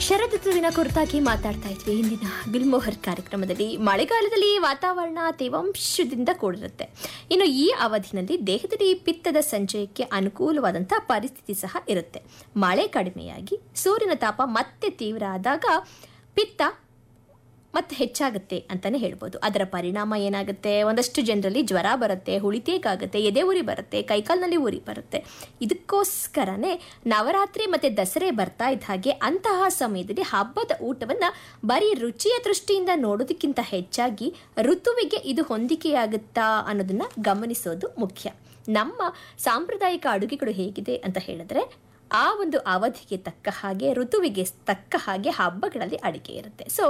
ಶರದೃತುವಿನ ಕುರಿತಾಗಿ ಮಾತಾಡ್ತಾ ಇದ್ವಿ ಇಂದಿನ ಬಿಲ್ಮೋಹರ್ ಕಾರ್ಯಕ್ರಮದಲ್ಲಿ ಮಳೆಗಾಲದಲ್ಲಿ ವಾತಾವರಣ ತೇವಾಂಶದಿಂದ ಕೂಡಿರುತ್ತೆ ಇನ್ನು ಈ ಅವಧಿನಲ್ಲಿ ದೇಹದಲ್ಲಿ ಪಿತ್ತದ ಸಂಚಯಕ್ಕೆ ಅನುಕೂಲವಾದಂಥ ಪರಿಸ್ಥಿತಿ ಸಹ ಇರುತ್ತೆ ಮಳೆ ಕಡಿಮೆಯಾಗಿ ಸೂರ್ಯನ ತಾಪ ಮತ್ತೆ ತೀವ್ರ ಆದಾಗ ಪಿತ್ತ ಮತ್ತೆ ಹೆಚ್ಚಾಗುತ್ತೆ ಅಂತಾನೆ ಹೇಳ್ಬೋದು ಅದರ ಪರಿಣಾಮ ಏನಾಗುತ್ತೆ ಒಂದಷ್ಟು ಜನರಲ್ಲಿ ಜ್ವರ ಬರುತ್ತೆ ಹುಳಿತೇಗಾಗುತ್ತೆ ಎದೆ ಉರಿ ಬರುತ್ತೆ ಕೈಕಾಲಿನಲ್ಲಿ ಉರಿ ಬರುತ್ತೆ ಇದಕ್ಕೋಸ್ಕರನೇ ನವರಾತ್ರಿ ಮತ್ತೆ ದಸರೆ ಬರ್ತಾ ಇದ್ದ ಹಾಗೆ ಅಂತಹ ಸಮಯದಲ್ಲಿ ಹಬ್ಬದ ಊಟವನ್ನ ಬರೀ ರುಚಿಯ ದೃಷ್ಟಿಯಿಂದ ನೋಡೋದಕ್ಕಿಂತ ಹೆಚ್ಚಾಗಿ ಋತುವಿಗೆ ಇದು ಹೊಂದಿಕೆಯಾಗುತ್ತಾ ಅನ್ನೋದನ್ನ ಗಮನಿಸೋದು ಮುಖ್ಯ ನಮ್ಮ ಸಾಂಪ್ರದಾಯಿಕ ಅಡುಗೆಗಳು ಹೇಗಿದೆ ಅಂತ ಹೇಳಿದ್ರೆ ಆ ಒಂದು ಅವಧಿಗೆ ತಕ್ಕ ಹಾಗೆ ಋತುವಿಗೆ ತಕ್ಕ ಹಾಗೆ ಹಬ್ಬಗಳಲ್ಲಿ ಅಡಿಗೆ ಇರುತ್ತೆ ಸೊ